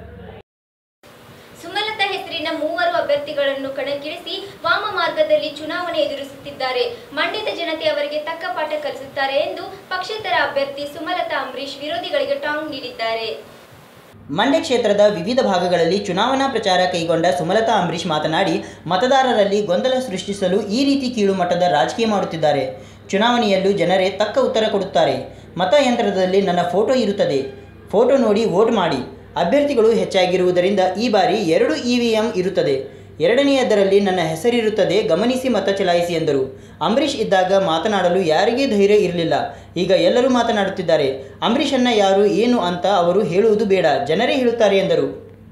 ಸುಮಲತಾ ಹೆಸರಿನ ಮೂವರು ಅಭ್ಯರ್ಥಿಗಳನ್ನು ಕಣಕ್ಕಿಳಿಸಿ ವಾಮ ಮಾರ್ಗದಲ್ಲಿ ಚುನಾವಣೆ ಎದುರಿಸುತ್ತಿದ್ದಾರೆ ಮಂಡ್ಯದ ಜನತೆ ಅವರಿಗೆ ತಕ್ಕ ಪಾಠ ಕಲಿಸುತ್ತಾರೆ ಎಂದು ಪಕ್ಷೇತರ ಅಭ್ಯರ್ಥಿ ಸುಮಲತಾ ಅಂಬರೀಶ್ ವಿರೋಧಿಗಳಿಗೆ ಟಾಂಗ್ ನೀಡಿದ್ದಾರೆ ಮಂಡ್ಯ ಕ್ಷೇತ್ರದ ವಿವಿಧ ಭಾಗಗಳಲ್ಲಿ ಚುನಾವಣಾ ಪ್ರಚಾರ ಕೈಗೊಂಡ ಸುಮಲತಾ ಅಂಬರೀಶ್ ಮಾತನಾಡಿ ಮತದಾರರಲ್ಲಿ ಗೊಂದಲ ಸೃಷ್ಟಿಸಲು ಈ ರೀತಿ ಕೀಳು ಮಟ್ಟದ ರಾಜಕೀಯ ಮಾಡುತ್ತಿದ್ದಾರೆ ಚುನಾವಣೆಯಲ್ಲೂ ಜನರೇ ತಕ್ಕ ಉತ್ತರ ಕೊಡುತ್ತಾರೆ ಮತಯಂತ್ರದಲ್ಲಿ ನನ್ನ ಫೋಟೋ ಇರುತ್ತದೆ ಫೋಟೋ ನೋಡಿ ವೋಟ್ ಮಾಡಿ ಅಭ್ಯರ್ಥಿಗಳು ಹೆಚ್ಚಾಗಿರುವುದರಿಂದ ಈ ಬಾರಿ ಎರಡು ಇ ವಿ ಎಂ ಇರುತ್ತದೆ ಎರಡನೆಯದರಲ್ಲಿ ನನ್ನ ಹೆಸರಿರುತ್ತದೆ ಗಮನಿಸಿ ಮತ ಚಲಾಯಿಸಿ ಎಂದರು ಅಂಬರೀಷ್ ಇದ್ದಾಗ ಮಾತನಾಡಲು ಯಾರಿಗೇ ಧೈರ್ಯ ಇರಲಿಲ್ಲ ಈಗ ಎಲ್ಲರೂ ಮಾತನಾಡುತ್ತಿದ್ದಾರೆ ಅಂಬರೀಷನ್ನ ಯಾರು ಏನು ಅಂತ ಅವರು ಹೇಳುವುದು ಬೇಡ ಜನರೇ ಹೇಳುತ್ತಾರೆ ಎಂದರು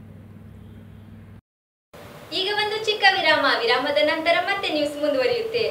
ಈಗ ಒಂದು ಚಿಕ್ಕ ವಿರಾಮ ವಿರಾಮದ ನಂತರ ಮತ್ತೆ ನ್ಯೂಸ್ ಮುಂದುವರಿಯುತ್ತೆ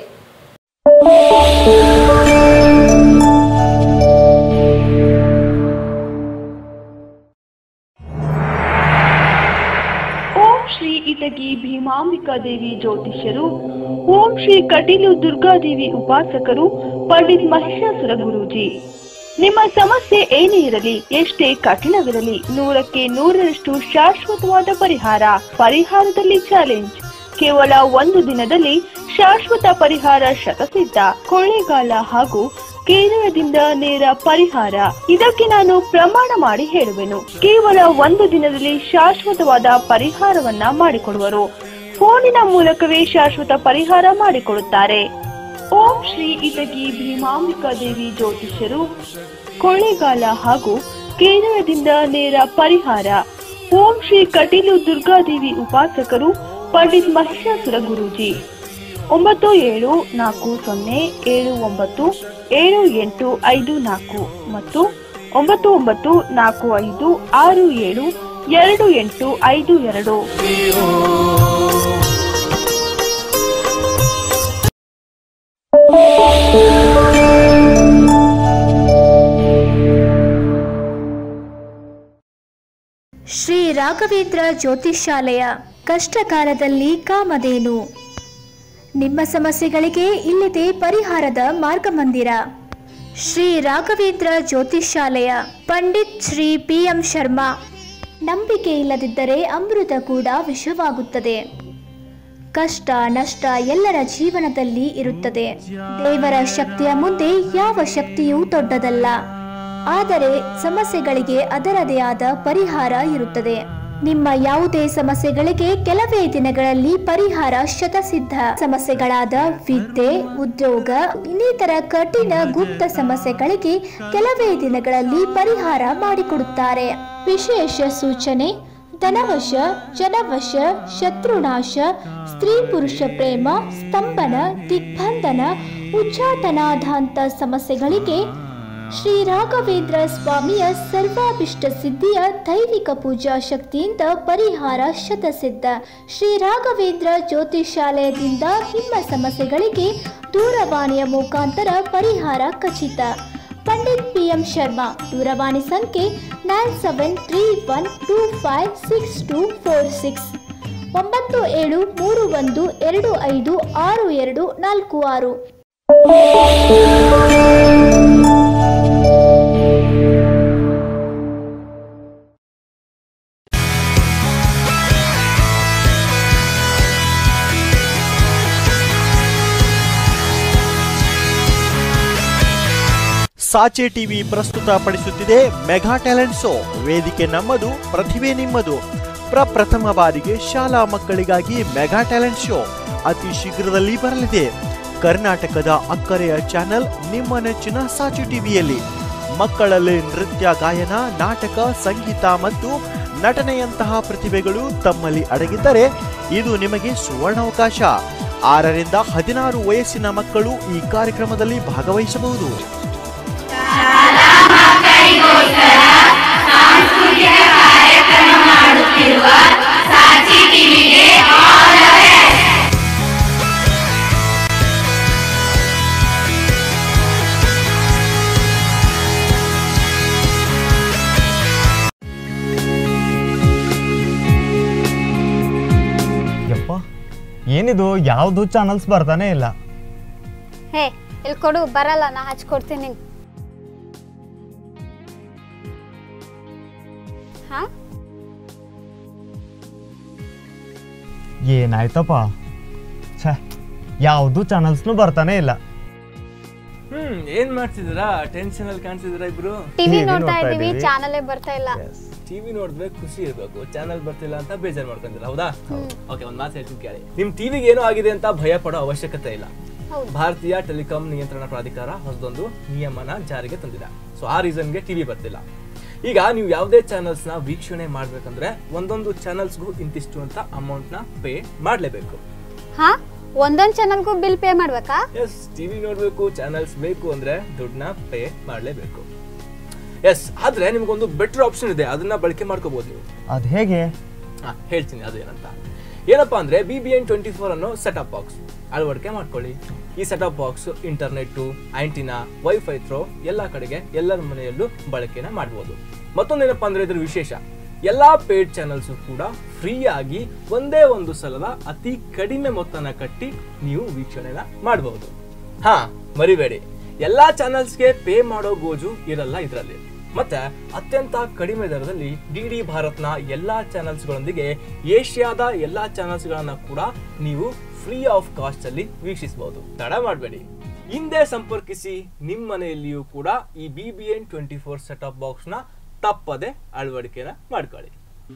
ಓಂ ಶ್ರೀ ಇಟಗಿ ಭೀಮಾಂಬಿಕಾ ದೇವಿ ಜ್ಯೋತಿಷ್ಯರು ಓಂ ಶ್ರೀ ಕಟೀಲು ದುರ್ಗಾದೇವಿ ಉಪಾಸಕರು ಪಂಡಿತ್ ಮಹಿಷಾಸುರ ಗುರೂಜಿ ನಿಮ್ಮ ಸಮಸ್ಯೆ ಏನೇ ಇರಲಿ ಎಷ್ಟೇ ಕಠಿಣವಿರಲಿ ನೂರಕ್ಕೆ ನೂರರಷ್ಟು ಶಾಶ್ವತವಾದ ಪರಿಹಾರ ಪರಿಹಾರದಲ್ಲಿ ಚಾಲೆಂಜ್ ಕೇವಲ ಒಂದು ದಿನದಲ್ಲಿ ಶಾಶ್ವತ ಪರಿಹಾರ ಶತಸಿದ್ಧ ಕೊಳ್ಳೇಗಾಲ ಹಾಗೂ ಕೇರಳದಿಂದ ನೇರ ಪರಿಹಾರ ಇದಕ್ಕೆ ನಾನು ಪ್ರಮಾಣ ಮಾಡಿ ಹೇಳುವೆನು ಕೇವಲ ಒಂದು ದಿನದಲ್ಲಿ ಶಾಶ್ವತವಾದ ಪರಿಹಾರವನ್ನ ಮಾಡಿಕೊಡುವರು ಫೋನಿನ ಮೂಲಕವೇ ಶಾಶ್ವತ ಪರಿಹಾರ ಮಾಡಿಕೊಡುತ್ತಾರೆ ಓಂ ಶ್ರೀ ಇಟಗಿ ಭೀಮಾಂಬಿಕಾ ದೇವಿ ಜ್ಯೋತಿಷ್ಯರು ಕೊಳ್ಳೇಗಾಲ ಹಾಗೂ ಕೇರಳದಿಂದ ನೇರ ಪರಿಹಾರ ಓಂ ಶ್ರೀ ಕಟೀಲು ದುರ್ಗಾದೇವಿ ಉಪಾಸಕರು ಪಂಡಿತ್ ಮಹಿಷಾಸುರ ಗುರೂಜಿ ಒಂಬತ್ತು ಏಳು ನಾಲ್ಕು ಸೊನ್ನೆ ಏಳು ಒಂಬತ್ತು ಏಳು ಎಂಟು ಐದು ನಾಲ್ಕು ಮತ್ತು ಒಂಬತ್ತು ಒಂಬತ್ತು ನಾಲ್ಕು ಐದು ಆರು ಏಳು ಎರಡು ಎಂಟು ಐದು ಎರಡು ಶ್ರೀ ರಾಘವೇಂದ್ರ ಜ್ಯೋತಿಷ್ಯಾಲಯ ಕಷ್ಟಕಾಲದಲ್ಲಿ ಕಾಮಧೇನು ನಿಮ್ಮ ಸಮಸ್ಯೆಗಳಿಗೆ ಇಲ್ಲಿದೆ ಪರಿಹಾರದ ಮಾರ್ಗಮಂದಿರ ಶ್ರೀ ರಾಘವೇಂದ್ರ ಜ್ಯೋತಿಷ್ಯಾಲಯ ಪಂಡಿತ್ ಶ್ರೀ ಪಿ ಎಂ ಶರ್ಮಾ ನಂಬಿಕೆ ಇಲ್ಲದಿದ್ದರೆ ಅಮೃತ ಕೂಡ ವಿಷವಾಗುತ್ತದೆ ಕಷ್ಟ ನಷ್ಟ ಎಲ್ಲರ ಜೀವನದಲ್ಲಿ ಇರುತ್ತದೆ ದೇವರ ಶಕ್ತಿಯ ಮುಂದೆ ಯಾವ ಶಕ್ತಿಯೂ ದೊಡ್ಡದಲ್ಲ ಆದರೆ ಸಮಸ್ಯೆಗಳಿಗೆ ಅದರದೇ ಆದ ಪರಿಹಾರ ಇರುತ್ತದೆ ನಿಮ್ಮ ಯಾವುದೇ ಸಮಸ್ಯೆಗಳಿಗೆ ಕೆಲವೇ ದಿನಗಳಲ್ಲಿ ಪರಿಹಾರ ಶತಸಿದ್ಧ ಸಮಸ್ಯೆಗಳಾದ ವಿದ್ಯೆ ಉದ್ಯೋಗ ಇನ್ನಿತರ ಕಠಿಣ ಗುಪ್ತ ಸಮಸ್ಯೆಗಳಿಗೆ ಕೆಲವೇ ದಿನಗಳಲ್ಲಿ ಪರಿಹಾರ ಮಾಡಿಕೊಡುತ್ತಾರೆ ವಿಶೇಷ ಸೂಚನೆ ಧನವಶ ಜನವಶ ಶತ್ರುನಾಶ ಸ್ತ್ರೀ ಪುರುಷ ಪ್ರೇಮ ಸ್ತಂಭನ ದಿಗ್ಬಂಧನ ಉಚ್ಚಾಟನಾಧಾಂತ ಸಮಸ್ಯೆಗಳಿಗೆ ಶ್ರೀ ರಾಘವೇಂದ್ರ ಸ್ವಾಮಿಯ ಸರ್ವಾಭಿಷ್ಟ ಸಿದ್ಧಿಯ ದೈವಿಕ ಪೂಜಾ ಶಕ್ತಿಯಿಂದ ಪರಿಹಾರ ಶತಸಿದ್ಧ ಶ್ರೀ ರಾಘವೇಂದ್ರ ಜ್ಯೋತಿಷಾಲಯದಿಂದ ನಿಮ್ಮ ಸಮಸ್ಯೆಗಳಿಗೆ ದೂರವಾಣಿಯ ಮುಖಾಂತರ ಪರಿಹಾರ ಖಚಿತ ಪಂಡಿತ್ ಪಿ ಎಂ ಶರ್ಮಾ ದೂರವಾಣಿ ಸಂಖ್ಯೆ nine seven three one two five six two four six ಒಂಬತ್ತು ಏಳು ಮೂರು ಒಂದು ಎರಡು ಐದು ಆರು ಎರಡು ನಾಲ್ಕು ಆರು ಸಾಚೆ ಟಿವಿ ಪ್ರಸ್ತುತಪಡಿಸುತ್ತಿದೆ ಮೆಗಾ ಟ್ಯಾಲೆಂಟ್ ಶೋ ವೇದಿಕೆ ನಮ್ಮದು ಪ್ರತಿಭೆ ನಿಮ್ಮದು ಪ್ರಪ್ರಥಮ ಬಾರಿಗೆ ಶಾಲಾ ಮಕ್ಕಳಿಗಾಗಿ ಮೆಗಾ ಟ್ಯಾಲೆಂಟ್ ಶೋ ಅತಿ ಶೀಘ್ರದಲ್ಲಿ ಬರಲಿದೆ ಕರ್ನಾಟಕದ ಅಕ್ಕರೆಯ ಚಾನೆಲ್ ನಿಮ್ಮ ನೆಚ್ಚಿನ ಸಾಚೆ ಟಿವಿಯಲ್ಲಿ ಮಕ್ಕಳಲ್ಲಿ ನೃತ್ಯ ಗಾಯನ ನಾಟಕ ಸಂಗೀತ ಮತ್ತು ನಟನೆಯಂತಹ ಪ್ರತಿಭೆಗಳು ತಮ್ಮಲ್ಲಿ ಅಡಗಿದ್ದರೆ ಇದು ನಿಮಗೆ ಸುವರ್ಣಾವಕಾಶ ಆರರಿಂದ ಹದಿನಾರು ವಯಸ್ಸಿನ ಮಕ್ಕಳು ಈ ಕಾರ್ಯಕ್ರಮದಲ್ಲಿ ಭಾಗವಹಿಸಬಹುದು ಯಪ್ಪ ಏನಿದು ಯಾವುದು ಚಾನಲ್ಸ್ ಬರ್ತಾನೆ ಇಲ್ಲ ಹೇ ಇಲ್ಲಿ ಕೊಡು ಬರಲ್ಲ ನಾ ಹಚ್ಕೊಡ್ತೀನಿ ಹಾ ಏನಾಯ್ತಪ್ಪ ಛೇ ಯಾವುದು ಚಾನಲ್ಸ್ನು ಬರ್ತಾನೆ ಇಲ್ಲ ಹ್ಮ್ ಏನ್ ಮಾಡ್ತಿದ್ದೀರಾ ಟೆನ್ಷನ್ ಅಲ್ಲಿ ಕಾಣ್ತಿದ್ದೀರಾ ಇಬ್ರು ಟಿವಿ ನೋಡ್ತಾ ಇದೀವಿ ಚಾನಲೇ ಬರ್ತಾ ಇಲ್ಲ ಟಿವಿ ನೋಡಿದ್ರೆ ಖುಷಿ ಇರಬೇಕು ಚಾನಲ್ ಬರ್ತಿಲ್ಲ ಅಂತ ಬೇಜಾರ್ ಮಾಡ್ಕೊಂತೀರ ಹೌದಾ ಓಕೆ ಒಂದ್ ಮಾತು ಹೇಳ್ತೀನಿ ಕೇಳಿ ನಿಮ್ ಟಿವಿಗೆ ಏನೋ ಆಗಿದೆ ಅಂತ ಭಯ ಪಡೋ ಅವಶ್ಯಕತೆ ಇಲ್ಲ ಹೌದು. ಭಾರತೀಯ ಟೆಲಿಕಾಂ ನಿಯಂತ್ರಣ ಪ್ರಾಧಿಕಾರ ಹೊಸದೊಂದು ನಿಯಮನ ಜಾರಿಗೆ ತಂದಿದೆ ಸೊ ಆ ರೀಸನ್ಗೆ ಟಿವಿ ಬರ್ತಿಲ್ಲ ಈಗ ನೀವು ಯಾವುದೇ ಚಾನಲ್ಸ್ ನ ವೀಕ್ಷಣೆ ಮಾಡ್ಬೇಕಂದ್ರೆ ಒಂದೊಂದು ಚಾನಲ್ಸ್ಗೂ ಇಂತಿಷ್ಟು ಅಂತ ಅಮೌಂಟ್ ನ ಪೇ ಮಾಡ್ಲೇಬೇಕು ಹಾ ಒಂದೊಂದ್ ಚಾನಲ್ಗೂ ಬಿಲ್ ಪೇ ಮಾಡ್ಬೇಕಾ ಎಸ್ ಟಿವಿ ನೋಡ್ಬೇಕು ಚಾನಲ್ಸ್ ಬೇಕು ಅಂದ್ರೆ ದುಡ್ಡನ್ನ ಪೇ ಮಾಡ್ಲೇಬೇಕು ಎಸ್ ಆದ್ರೆ ನಿಮ್ಗೊಂದು ಬೆಟರ್ ಆಪ್ಷನ್ ಇದೆ ಅದನ್ನ ಬಳಕೆ ಮಾಡ್ಕೋಬಹುದು ನೀವು ಅದು ಹೇಗೆ ಹಾ, ಹೇಳ್ತೀನಿ ಅದು ಏನಂತ ಏನಪ್ಪಾ ಅಂದ್ರೆ B B N twenty four ಅನ್ನೋ ಸೆಟಪ್ ಬಾಕ್ಸ್ ಅಳವಡಿಕೆ ಮಾಡ್ಕೊಳ್ಳಿ ಈ setup box internet antenna wifi through ಎಲ್ಲಾ ಕಡೆಗೆ ಎಲ್ಲರ ಮನೆಯಲ್ಲೂ ಬಳಕೆನ ಮಾಡಬಹುದು ಮತ್ತೊಂದೇನಪ್ಪಾ ಅಂದ್ರೆ ಇದ್ರ ವಿಶೇಷ ಎಲ್ಲಾ ಪೇಡ್ ಚಾನಲ್ಸ್ ಕೂಡ ಫ್ರೀ ಆಗಿ ಒಂದೇ ಒಂದು ಸಲದ ಅತಿ ಕಡಿಮೆ ಮೊತ್ತನ ಕಟ್ಟಿ ನೀವು ವೀಕ್ಷಣೆನ ಮಾಡಬಹುದು ಹಾ ಮರಿಬೇಡಿ ಎಲ್ಲಾ ಚಾನೆಲ್ಸ್ಗೆ ಪೇ ಮಾಡೋ ಗೋಜು ಇರಲ್ಲ ಇದರಲ್ಲಿ ಮತ್ತೆ ಅತ್ಯಂತ ಕಡಿಮೆ ದರದಲ್ಲಿ ಡಿ ಡಿ ಭಾರತ್ನ ಎಲ್ಲಾ ಚಾನೆಲ್ಸ್ಗಳೊಂದಿಗೆ ಏಷ್ಯಾದ ಎಲ್ಲಾ ಚಾನೆಲ್ಸ್ಗಳನ್ನ ಕೂಡ ನೀವು ಫ್ರೀ ಆಫ್ ಕಾಸ್ಟ್ ಅಲ್ಲಿ ವೀಕ್ಷಿಸಬಹುದು ತಡ ಮಾಡಬೇಡಿ ಹಿಂದೆ ಸಂಪರ್ಕಿಸಿ ನಿಮ್ಮ ಮನೆಯಲ್ಲಿಯೂ ಕೂಡ ಈ B B N twenty four set of box ನ ತಪ್ಪದೆ ಅಳವಡಿಕೆನ ಮಾಡ್ಕೊಳ್ಳಿ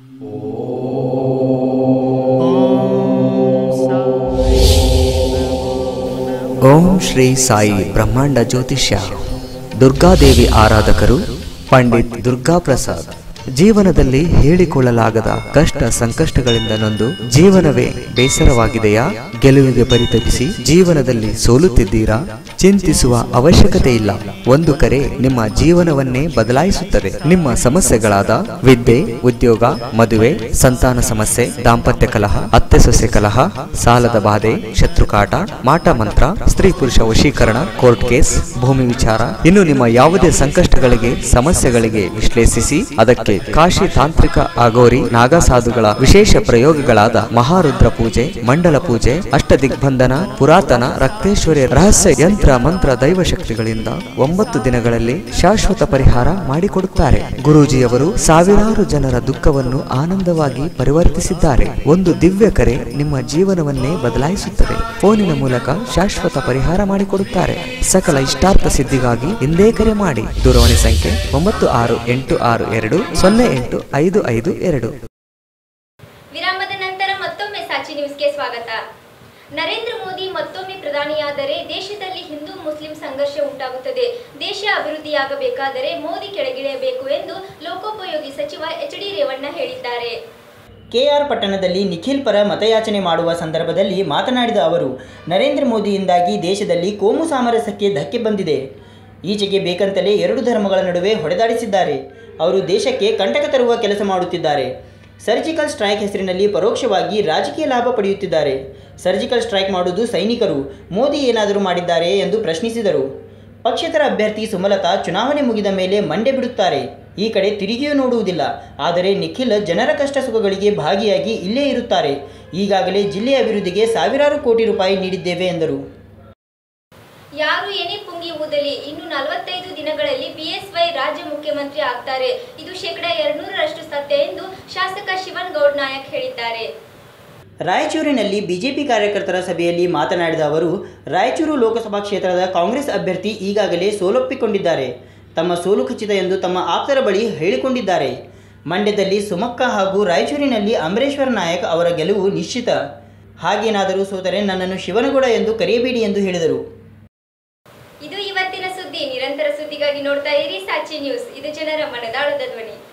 ಓಂ ಶ್ರೀ ಸಾಯಿ ಬ್ರಹ್ಮಾಂಡ ಜ್ಯೋತಿಷ್ಯ ದುರ್ಗಾದೇವಿ ಆರಾಧಕರು ಪಂಡಿತ್ ದುರ್ಗಾ ಪ್ರಸಾದ್ ಜೀವನದಲ್ಲಿ ಹೇಳಿಕೊಳ್ಳಲಾಗದ ಕಷ್ಟ ಸಂಕಷ್ಟಗಳಿಂದ ನೊಂದು ಜೀವನವೇ ಬೇಸರವಾಗಿದೆಯಾ ಗೆಲುವಿಗೆ ಪರಿತಪಿಸಿ ಜೀವನದಲ್ಲಿ ಸೋಲುತ್ತಿದ್ದೀರಾ ಚಿಂತಿಸುವ ಅವಶ್ಯಕತೆ ಇಲ್ಲ ಒಂದು ಕರೆ ನಿಮ್ಮ ಜೀವನವನ್ನೇ ಬದಲಾಯಿಸುತ್ತದೆ ನಿಮ್ಮ ಸಮಸ್ಯೆಗಳಾದ ವಿದ್ಯೆ ಉದ್ಯೋಗ ಮದುವೆ ಸಂತಾನ ಸಮಸ್ಯೆ ದಾಂಪತ್ಯ ಕಲಹ ಅತ್ತೆ ಸೊಸೆ ಕಲಹ ಸಾಲದ ಬಾಧೆ ಶತ್ರುಕಾಟ ಮಾಟ ಮಂತ್ರ ಸ್ತ್ರೀ ಪುರುಷ ವಶೀಕರಣ ಕೋರ್ಟ್ ಕೇಸ್ ಭೂಮಿ ವಿಚಾರ ಇನ್ನು ನಿಮ್ಮ ಯಾವುದೇ ಸಂಕಷ್ಟಗಳಿಗೆ ಸಮಸ್ಯೆಗಳಿಗೆ ವಿಶ್ಲೇಷಿಸಿ ಅದಕ್ಕೆ ಕಾಶಿ ತಾಂತ್ರಿಕ ಅಗೋರಿ ನಾಗಸಾಧುಗಳ ವಿಶೇಷ ಪ್ರಯೋಗಗಳಾದ ಮಹಾರುದ್ರ ಪೂಜೆ ಮಂಡಲ ಪೂಜೆ ಅಷ್ಟದಿಗ್ಬಂಧನ ಪುರಾತನ ರಕ್ತೇಶ್ವರಿ ರಹಸ್ಯ ಯಂತ್ರ ಮಂತ್ರ ದೈವ ಶಕ್ತಿಗಳಿಂದ ಒಂಬತ್ತು ದಿನಗಳಲ್ಲಿ ಶಾಶ್ವತ ಪರಿಹಾರ ಮಾಡಿಕೊಡುತ್ತಾರೆ ಗುರೂಜಿಯವರು ಸಾವಿರಾರು ಜನರ ದುಃಖವನ್ನು ಆನಂದವಾಗಿ ಪರಿವರ್ತಿಸಿದ್ದಾರೆ ಒಂದು ದಿವ್ಯ ಕರೆ ನಿಮ್ಮ ಜೀವನವನ್ನೇ ಬದಲಾಯಿಸುತ್ತದೆ ಫೋನಿನ ಮೂಲಕ ಶಾಶ್ವತ ಪರಿಹಾರ ಮಾಡಿಕೊಡುತ್ತಾರೆ ಸಕಲ ಇಷ್ಟಾರ್ಥ ಸಿದ್ಧಿಗಾಗಿ ಹಿಂದೆ ಕರೆ ಮಾಡಿ ದೂರವಾಣಿ ಸಂಖ್ಯೆ ಒಂಬತ್ತು ಆರು ಎಂಟು ಆರು ಎರಡು ಸೊನ್ನೆ ಎಂಟು ಐದು ಐದು ಎರಡು ವಿರಾಮದ ನಂತರ ಮತ್ತೊಮ್ಮೆ ಸಾಚಿ ನ್ಯೂಸ್ಗೆ ಸ್ವಾಗತ ನರೇಂದ್ರ ಮೋದಿ ಮತ್ತೊಮ್ಮೆ ಪ್ರಧಾನಿಯಾದರೆ ದೇಶದಲ್ಲಿ ಹಿಂದೂ ಮುಸ್ಲಿಂ ಸಂಘರ್ಷ ಉಂಟಾಗುತ್ತದೆ ದೇಶ ಅಭಿವೃದ್ಧಿಯಾಗಬೇಕಾದರೆ ಮೋದಿ ಕೆಳಗಿಳಿಯಬೇಕು ಎಂದು ಲೋಕೋಪಯೋಗಿ ಸಚಿವ ಎಚ್ ಡಿ ರೇವಣ್ಣ ಹೇಳಿದ್ದಾರೆ ಕೆಆರ್ ಪಟ್ಟಣದಲ್ಲಿ ನಿಖಿಲ್ ಪರ ಮತಯಾಚನೆ ಮಾಡುವ ಸಂದರ್ಭದಲ್ಲಿ ಮಾತನಾಡಿದ ಅವರು ನರೇಂದ್ರ ಮೋದಿಯಿಂದಾಗಿ ದೇಶದಲ್ಲಿ ಕೋಮು ಸಾಮರಸ್ಯಕ್ಕೆ ಧಕ್ಕೆ ಬಂದಿದೆ ಈಚೆಗೆ ಬೇಕಂತಲೇ ಎರಡು ಧರ್ಮಗಳ ನಡುವೆ ಹೊಡೆದಾಡಿಸಿದ್ದಾರೆ ಅವರು ದೇಶಕ್ಕೆ ಕಂಟಕ ತರುವ ಕೆಲಸ ಮಾಡುತ್ತಿದ್ದಾರೆ ಸರ್ಜಿಕಲ್ ಸ್ಟ್ರೈಕ್ ಹೆಸರಿನಲ್ಲಿ ಪರೋಕ್ಷವಾಗಿ ರಾಜಕೀಯ ಲಾಭ ಪಡೆಯುತ್ತಿದ್ದಾರೆ ಸರ್ಜಿಕಲ್ ಸ್ಟ್ರೈಕ್ ಮಾಡುವುದು ಸೈನಿಕರು ಮೋದಿ ಏನಾದರೂ ಮಾಡಿದ್ದಾರೆ ಎಂದು ಪ್ರಶ್ನಿಸಿದರು ಪಕ್ಷೇತರ ಅಭ್ಯರ್ಥಿ ಸುಮಲತಾ ಚುನಾವಣೆ ಮುಗಿದ ಮೇಲೆ ಮಂಡೆ ಬಿಡುತ್ತಾರೆ ಈ ಕಡೆ ತಿರುಗಿಯೂ ನೋಡುವುದಿಲ್ಲ ಆದರೆ ನಿಖಿಲ್ ಜನರ ಕಷ್ಟ ಸುಖಗಳಿಗೆ ಭಾಗಿಯಾಗಿ ಇಲ್ಲೇ ಇರುತ್ತಾರೆ ಈಗಾಗಲೇ ಜಿಲ್ಲೆಯ ಅಭಿವೃದ್ಧಿಗೆ ಸಾವಿರಾರು ಕೋಟಿ ರೂಪಾಯಿ ನೀಡಿದ್ದೇವೆ ಎಂದರು ಯಾರು ಏನೇ ಪುಂಗಿ ಊದಲಿ ಇನ್ನು ನಲವತ್ತೈದು ದಿನಗಳಲ್ಲಿ ಬಿಎಸ್ವೈ ರಾಜ್ಯ ಮುಖ್ಯಮಂತ್ರಿ ಆಗ್ತಾರೆ ಇದು ಶೇಕಡ ಎರಡ್ನೂರರಷ್ಟು ಸತ್ಯ ಎಂದು ಶಾಸಕ ಶಿವನ್ ಗೌಡ್ ನಾಯಕ್ ಹೇಳಿದ್ದಾರೆ ರಾಯಚೂರಿನಲ್ಲಿ ಬಿಜೆಪಿ ಕಾರ್ಯಕರ್ತರ ಸಭೆಯಲ್ಲಿ ಮಾತನಾಡಿದ ಅವರು ರಾಯಚೂರು ಲೋಕಸಭಾ ಕ್ಷೇತ್ರದ ಕಾಂಗ್ರೆಸ್ ಅಭ್ಯರ್ಥಿ ಈಗಾಗಲೇ ಸೋಲೊಪ್ಪಿಕೊಂಡಿದ್ದಾರೆ ತಮ್ಮ ಸೋಲು ಖಚಿತ ಎಂದು ತಮ್ಮ ಆಪ್ತರ ಬಳಿ ಹೇಳಿಕೊಂಡಿದ್ದಾರೆ ಮಂಡ್ಯದಲ್ಲಿ ಸುಮಕ್ಕ ಹಾಗೂ ರಾಯಚೂರಿನಲ್ಲಿ ಅಮರೇಶ್ವರ ನಾಯಕ್ ಅವರ ಗೆಲುವು ನಿಶ್ಚಿತ ಹಾಗೇನಾದರೂ ಸೋತರೆ ನನ್ನನ್ನು ಶಿವನಗೌಡ ಎಂದು ಕರೆಯಬೇಡಿ ಎಂದು ಹೇಳಿದರು ಇದು ಇವತ್ತಿನ ಸುದ್ದಿ ನಿರಂತರ ಸುದ್ದಿಗಾಗಿ ನೋಡ್ತಾ ಇರಿ ಸಾಚಿ ನ್ಯೂಸ್ ಇದು ಜನರ ಮನದಾಳದ ಧ್ವನಿ